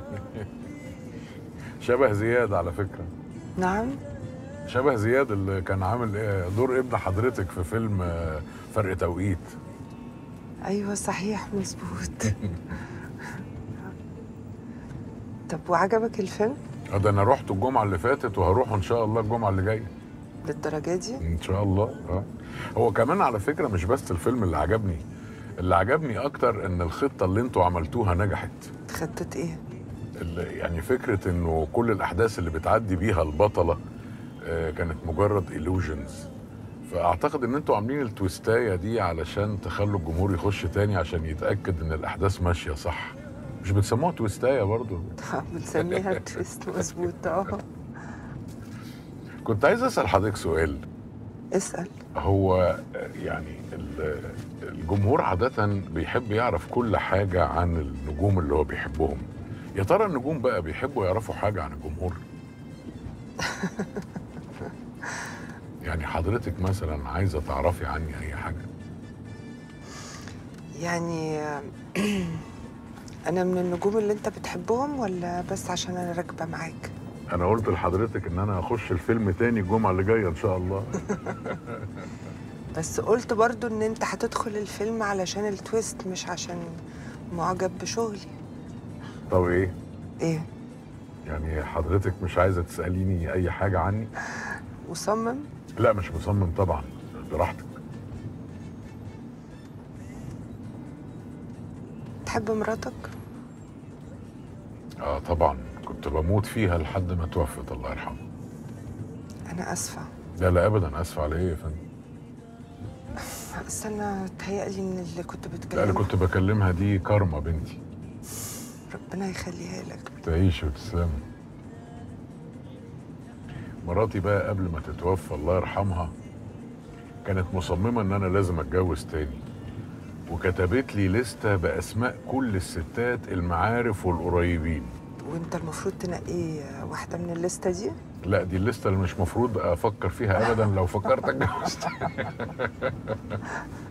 شبه زياد على فكره نعم شبه زياد اللي كان عامل إيه دور ابن حضرتك في فيلم آه، فرق توقيت ايوه صحيح مظبوط طب وعجبك الفيلم آه، ده انا رحت الجمعه اللي فاتت وهروح ان شاء الله الجمعه اللي جايه للدرجه دي ان شاء الله اه هو كمان على فكره مش بس الفيلم اللي عجبني اللي عجبني اكتر ان الخطه اللي انتوا عملتوها نجحت خطه ايه ال- يعني فكره انه كل الاحداث اللي بتعدي بيها البطله آه، كانت مجرد illusions فاعتقد ان انتوا عاملين التويستايه دي علشان تخلوا الجمهور يخش تاني عشان يتاكد ان الاحداث ماشيه صح مش بتسموها تويستايه برضو بنسميها تويست مظبوط اه كنت عايز اسال حضرتك سؤال اسال هو يعني ال- الجمهور عادة بيحب يعرف كل حاجة عن النجوم اللي هو بيحبهم يا ترى النجوم بقى بيحبوا يعرفوا حاجة عن الجمهور يعني حضرتك مثلا عايزة تعرفي عني أي حاجة يعني انا من النجوم اللي انت بتحبهم ولا بس عشان انا راكبه معاك أنا قلت لحضرتك إن أنا هخش الفيلم تاني الجمعة اللي جاية إن شاء الله بس قلت برضو ان انت هتدخل الفيلم علشان التويست مش عشان معجب بشغلي طب إيه؟ ايه يعني حضرتك مش عايزة تسأليني أي حاجة عني؟ مصمم لا مش مصمم طبعا براحتك تحب مراتك اه طبعا كنت بموت فيها لحد ما توفت الله يرحمها انا اسفه لا لا ابدا اسف على ايه يا فندم بس انا تهيألي ان اللي كنت لا اللي بتكلمه كنت بكلمها دي كارما بنتي ربنا يخليها لك تعيش وتسلم مراتي بقى قبل ما تتوفى الله يرحمها كانت مصممة ان انا لازم اتجوز تاني وكتبت لي لستة باسماء كل الستات المعارف والقريبين وانت المفروض تنقي واحده من الليسته دي لا دي الليستة اللي مش مفروض افكر فيها ابدا لو فكرت اتجوز